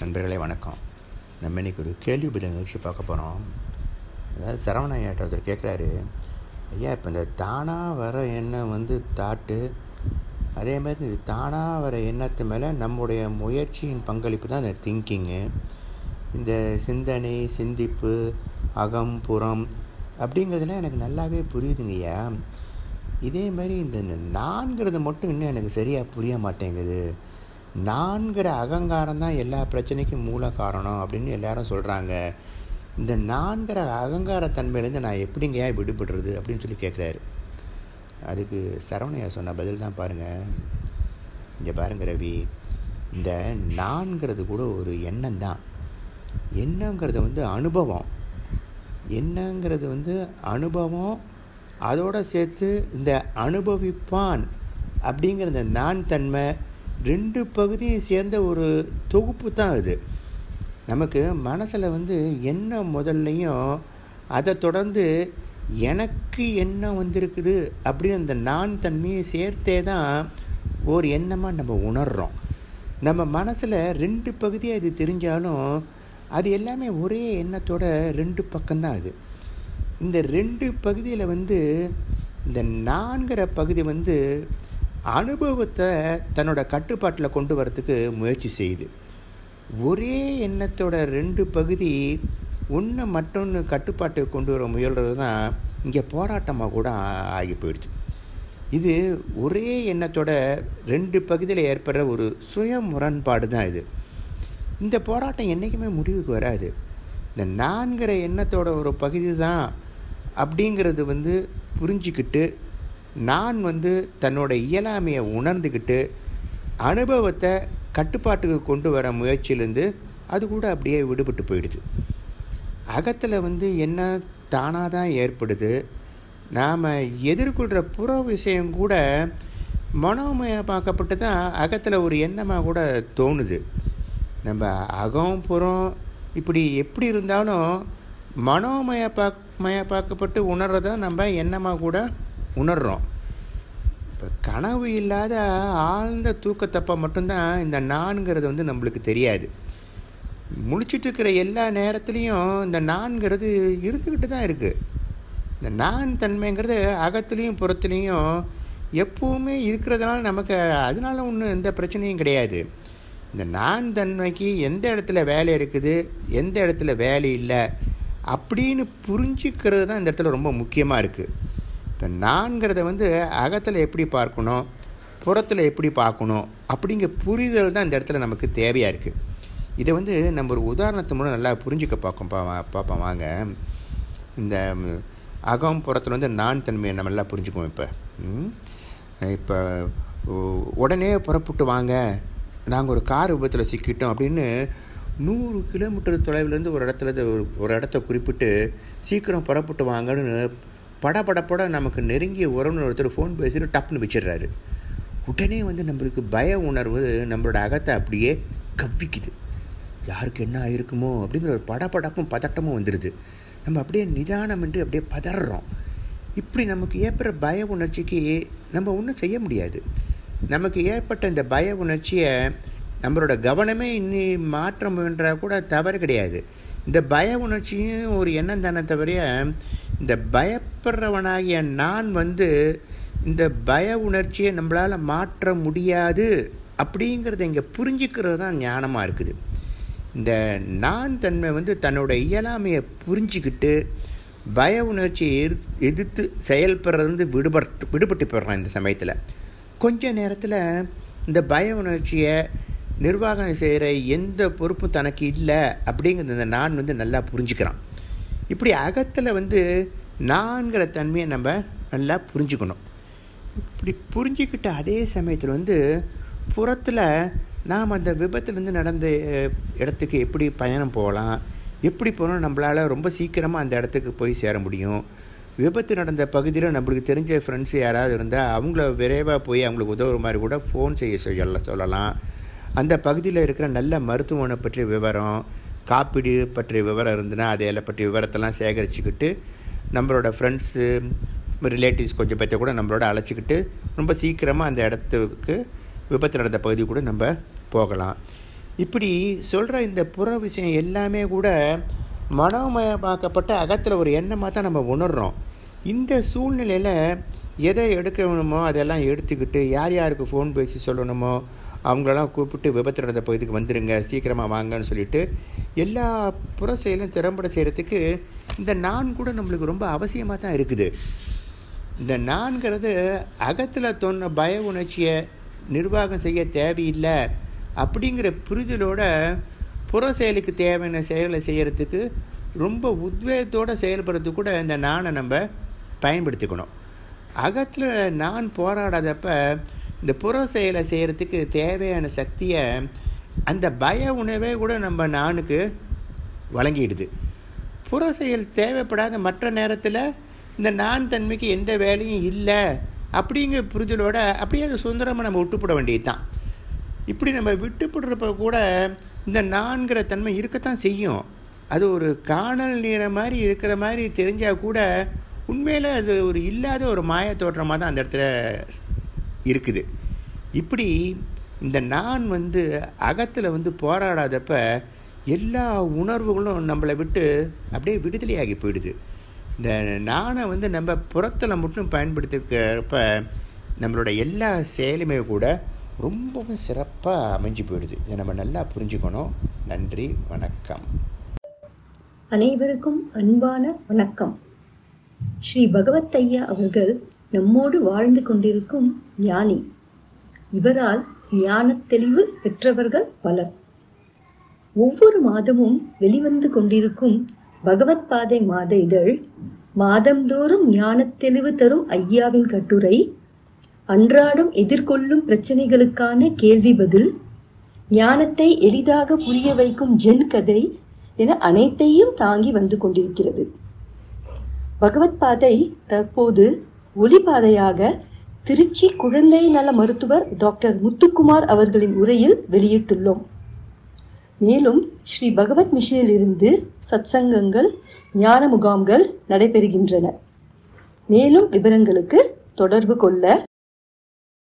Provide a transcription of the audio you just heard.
நண்பர்களே வணக்கம் நம்ம இன்னைக்கு ஒரு கேள்வி பதில் நிகழ்ச்சி பார்க்க போகிறோம் அதாவது சரவண ஐயாட்ட ஒருத்தர் கேட்குறாரு ஐயா இப்போ இந்த தானாக வர எண்ணம் வந்து தாட்டு அதே மாதிரி இது தானாக வர எண்ணத்து மேலே நம்முடைய முயற்சியின் பங்களிப்பு தான் இந்த திங்கிங்கு இந்த சிந்தனை சிந்திப்பு அகம் புறம் அப்படிங்கிறதுலாம் எனக்கு நல்லாவே புரியுதுங்கய்யா இதே மாதிரி இந்த நான்கிறது மட்டும் இன்னும் எனக்கு சரியாக புரிய மாட்டேங்குது நான்கிற அகங்காரம் தான் எல்லா பிரச்சனைக்கும் மூல காரணம் அப்படின்னு எல்லாரும் சொல்கிறாங்க இந்த நான்கிற அகங்கார தன்மையிலேருந்து நான் எப்படிங்கய்யா விடுபடுறது அப்படின்னு சொல்லி கேட்குறாரு அதுக்கு சரவணையா சொன்ன பதில் தான் பாருங்கள் இங்கே பாருங்க ரவி இந்த நான்கிறது கூட ஒரு எண்ணம் தான் எண்ணங்கிறது வந்து அனுபவம் என்னங்கிறது வந்து அனுபவம் அதோடு சேர்த்து இந்த அனுபவிப்பான் அப்படிங்கிற இந்த நான் தன்மை ரெண்டு பகுதியும் சேர்ந்த ஒரு தொகுப்பு தான் இது நமக்கு மனசில் வந்து என்ன முதல்லையும் அதை தொடர்ந்து எனக்கு என்ன வந்திருக்குது அப்படின்னு அந்த நான் தன்மையை சேர்த்தே தான் ஒரு எண்ணமாக நம்ம உணர்கிறோம் நம்ம மனசில் ரெண்டு பகுதியாக இது தெரிஞ்சாலும் அது எல்லாமே ஒரே எண்ணத்தோட ரெண்டு பக்கம்தான் அது இந்த ரெண்டு பகுதியில் வந்து இந்த நான்கிற பகுதி வந்து அனுபவத்தை தன்னோட கட்டுப்பாட்டில் கொண்டு வரத்துக்கு முயற்சி செய்யுது ஒரே எண்ணத்தோட ரெண்டு பகுதி ஒன்று மற்றொன்று கட்டுப்பாட்டுக்கு கொண்டு வர முயல்றது தான் இங்கே போராட்டமாக கூட ஆகி போயிடுது இது ஒரே எண்ணத்தோட ரெண்டு பகுதியில் ஏற்படுற ஒரு சுய முரண்பாடு தான் இது இந்த போராட்டம் என்றைக்குமே முடிவுக்கு வராது இந்த நான்கிற எண்ணத்தோட ஒரு பகுதி தான் அப்படிங்கிறது வந்து புரிஞ்சிக்கிட்டு நான் வந்து தன்னோட இயலாமையை உணர்ந்துக்கிட்டு அனுபவத்தை கட்டுப்பாட்டுக்கு கொண்டு வர முயற்சியிலேருந்து அது கூட அப்படியே விடுபட்டு போயிடுது அகத்தில் வந்து என்ன தானாக தான் ஏற்படுது நாம் எதிர்கொள்கிற புற விஷயம் கூட மனோமயமாக்கப்பட்டு தான் அகத்தில் ஒரு எண்ணமாக கூட தோணுது நம்ம அகம் புறம் இப்படி எப்படி இருந்தாலும் மனோமயப்பா மயப்பாக்கப்பட்டு உணர்றத நம்ம எண்ணமாக கூட உணர்கிறோம் இப்போ கனவு இல்லாத ஆழ்ந்த தூக்கத்தப்போ மட்டும்தான் இந்த நான்கிறது வந்து நம்மளுக்கு தெரியாது முழிச்சிட்டு இருக்கிற எல்லா நேரத்துலேயும் இந்த நான்கிறது இருந்துக்கிட்டு தான் இருக்குது இந்த நான் தன்மைங்கிறது அகத்துலேயும் புறத்துலேயும் எப்போவுமே இருக்கிறதுனால நமக்கு அதனால ஒன்றும் எந்த பிரச்சனையும் கிடையாது இந்த நான் தன்மைக்கு எந்த இடத்துல வேலை இருக்குது எந்த இடத்துல வேலை இல்லை அப்படின்னு புரிஞ்சுக்கிறது தான் இந்த இடத்துல ரொம்ப முக்கியமாக இருக்குது இப்போ நான்கிறத வந்து அகத்தில் எப்படி பார்க்கணும் புறத்தில் எப்படி பார்க்கணும் அப்படிங்கிற புரிதல் தான் இந்த இடத்துல நமக்கு தேவையாக இருக்குது இதை வந்து நம்ம ஒரு உதாரணத்து மூலம் நல்லா புரிஞ்சுக்க பார்க்கும் பா பார்ப்போம் வாங்க இந்த அகம் புறத்தில் வந்து நான் தன்மையை நம்ம நல்லா புரிஞ்சுக்குவோம் இப்போ இப்போ உடனே புறப்பட்டு வாங்க நாங்கள் ஒரு கார் விபத்தில் சிக்கிட்டோம் அப்படின்னு நூறு கிலோமீட்டர் தொலைவிலேருந்து ஒரு இடத்துல ஒரு இடத்த குறிப்பிட்டு சீக்கிரம் புறப்பட்டு வாங்கன்னு படப்படப்பட நமக்கு நெருங்கிய உறவுன்னு ஒருத்தர் ஃபோன் பேசிட்டு டப்புன்னு வச்சிடுறாரு உடனே வந்து நம்மளுக்கு பய உணர்வு நம்மளோட அகத்தை அப்படியே கவ்விக்குது யாருக்கு என்ன ஆயிருக்குமோ அப்படிங்கிற ஒரு படப்படப்பும் பதட்டமும் வந்துடுது நம்ம அப்படியே நிதானமின்றி அப்படியே பதறோம் இப்படி நமக்கு ஏற்படுற பய உணர்ச்சிக்கு நம்ம ஒன்றும் செய்ய முடியாது நமக்கு ஏற்பட்ட இந்த பய உணர்ச்சியை நம்மளோட கவனமே இன்னி மாற்ற முயன்றால் கூட தவறு கிடையாது இந்த பய உணர்ச்சியும் ஒரு எண்ணம் தானே தவிர இந்த பயப்படுறவனாகிய நான் வந்து இந்த பய உணர்ச்சியை நம்மளால் மாற்ற முடியாது அப்படிங்கிறத இங்கே புரிஞ்சுக்கிறது தான் ஞானமாக இருக்குது இந்த நான் தன்மை வந்து தன்னோட இயலாமையை புரிஞ்சிக்கிட்டு பய உணர்ச்சியை எதிர் எதிர்த்து செயல்படுறது வந்து விடுபட்டு விடுபட்டு போயிடுறான் இந்த சமயத்தில் கொஞ்ச நேரத்தில் இந்த பய உணர்ச்சியை நிர்வாகம் செய்கிற எந்த பொறுப்பும் தனக்கு இல்லை அப்படிங்கிறத இந்த நான் வந்து நல்லா புரிஞ்சுக்கிறான் இப்படி அகத்தில் வந்து நான்கிற தன்மையை நம்ம நல்லா புரிஞ்சுக்கணும் இப்படி புரிஞ்சுக்கிட்ட அதே சமயத்தில் வந்து புறத்தில் நாம் அந்த விபத்துலேருந்து நடந்த இடத்துக்கு எப்படி பயணம் போகலாம் எப்படி போனால் நம்மளால் ரொம்ப சீக்கிரமாக அந்த இடத்துக்கு போய் சேர முடியும் விபத்து நடந்த பகுதியில் நம்மளுக்கு தெரிஞ்ச ஃப்ரெண்ட்ஸ் யாராவது இருந்தால் அவங்கள விரைவாக போய் அவங்களுக்கு உதவுற மாதிரி கூட ஃபோன் செய்ய சொல்ல சொல்லலாம் அந்த பகுதியில் இருக்கிற நல்ல மருத்துவனை பற்றிய விவரம் காப்பீடு பற்றிய விவரம் இருந்ததுன்னா அதை பற்றிய விவரத்தெல்லாம் சேகரிச்சுக்கிட்டு நம்மளோட ஃப்ரெண்ட்ஸு ரிலேட்டிவ்ஸ் கொஞ்சம் பேர்த்த கூட நம்மளோட அழைச்சிக்கிட்டு ரொம்ப சீக்கிரமாக அந்த இடத்துக்கு விபத்து நடந்த பகுதி கூட நம்ம போகலாம் இப்படி சொல்கிற இந்த புற விஷயம் எல்லாமே கூட மனோமயமாக்கப்பட்ட அகத்தில் ஒரு எண்ணமாக தான் நம்ம உணர்கிறோம் இந்த சூழ்நிலையில் எதை எடுக்க வேணுமோ அதெல்லாம் எடுத்துக்கிட்டு யார் யாருக்கு ஃபோன் பேசி சொல்லணுமோ அவங்களெல்லாம் கூப்பிட்டு விபத்து நடந்த பகுதிக்கு வந்துடுங்க சீக்கிரமாக வாங்கன்னு சொல்லிட்டு எல்லா புற செயலும் திறம்பட செய்கிறதுக்கு இந்த நான் கூட நம்மளுக்கு ரொம்ப அவசியமாக தான் இருக்குது இந்த நான்கிறது அகத்தில் தோன்ற பய உணர்ச்சியை நிர்வாகம் செய்ய தேவையில்லை அப்படிங்கிற புரிதலோட புற செயலுக்கு தேவையான செயலை செய்கிறதுக்கு ரொம்ப உத்வேகத்தோடு செயல்படுறதுக்கு கூட இந்த நானை நம்ம பயன்படுத்திக்கணும் அகத்தில் நான் போராடாதப்ப இந்த புற செயலை செய்கிறதுக்கு தேவையான சக்தியை அந்த பய உணர்வே கூட நம்ம நானுக்கு வழங்கிடுது புற செயல் தேவைப்படாத மற்ற நேரத்தில் இந்த நான் தன்மைக்கு எந்த வேலையும் இல்லை அப்படிங்கிற புரிதலோட அப்படியே அது சுதந்திரமாக நம்ம விட்டுப்பட வேண்டியது தான் இப்படி நம்ம விட்டுப்படுறப்ப கூட இந்த நான்கிற தன்மை இருக்கத்தான் செய்யும் அது ஒரு காணல் நீர மாதிரி இருக்கிற மாதிரி தெரிஞ்சால் கூட உண்மையில் அது ஒரு இல்லாத ஒரு மாய தோற்றமாக தான் அந்த இடத்துல இருக்குது இப்படி இந்த நான் வந்து அகத்தில் வந்து போராடாதப்ப எல்லா உணர்வுகளும் நம்மளை விட்டு அப்படியே விடுதலையாகி போயிடுது இந்த நானை வந்து நம்ம புறத்தில் மட்டும் பயன்படுத்திக்கிறப்ப நம்மளோட எல்லா செயலுமே கூட ரொம்பவும் சிறப்பாக அமைஞ்சு போயிடுது இதை நம்ம நல்லா புரிஞ்சுக்கணும் நன்றி வணக்கம் அனைவருக்கும் அன்பான வணக்கம் ஸ்ரீ பகவத் ஐயா அவர்கள் நம்மோடு வாழ்ந்து கொண்டிருக்கும் ஞானி இவரால் ஞானத் தெளிவு பெற்றவர்கள் பலர் ஒவ்வொரு மாதமும் வெளிவந்து கொண்டிருக்கும் பகவத் பாதை மாத இதழ் மாதந்தோறும் ஞானத் தெளிவு தரும் ஐயாவின் கட்டுரை அன்றாடம் எதிர்கொள்ளும் பிரச்சனைகளுக்கான கேள்வி பதில் ஞானத்தை எளிதாக புரிய வைக்கும் ஜென் கதை என அனைத்தையும் தாங்கி வந்து கொண்டிருக்கிறது பகவத் பாதை தற்போது ஒளிபாதையாக திருச்சி குழந்தை நல மருத்துவர் டாக்டர் முத்துக்குமார் அவர்களின் உரையில் வெளியிட்டுள்ளோம் மேலும் ஸ்ரீ பகவத் மிஷனில் இருந்து சத்சங்கங்கள் ஞான முகாம்கள் நடைபெறுகின்றன மேலும் விவரங்களுக்கு தொடர்பு கொள்ள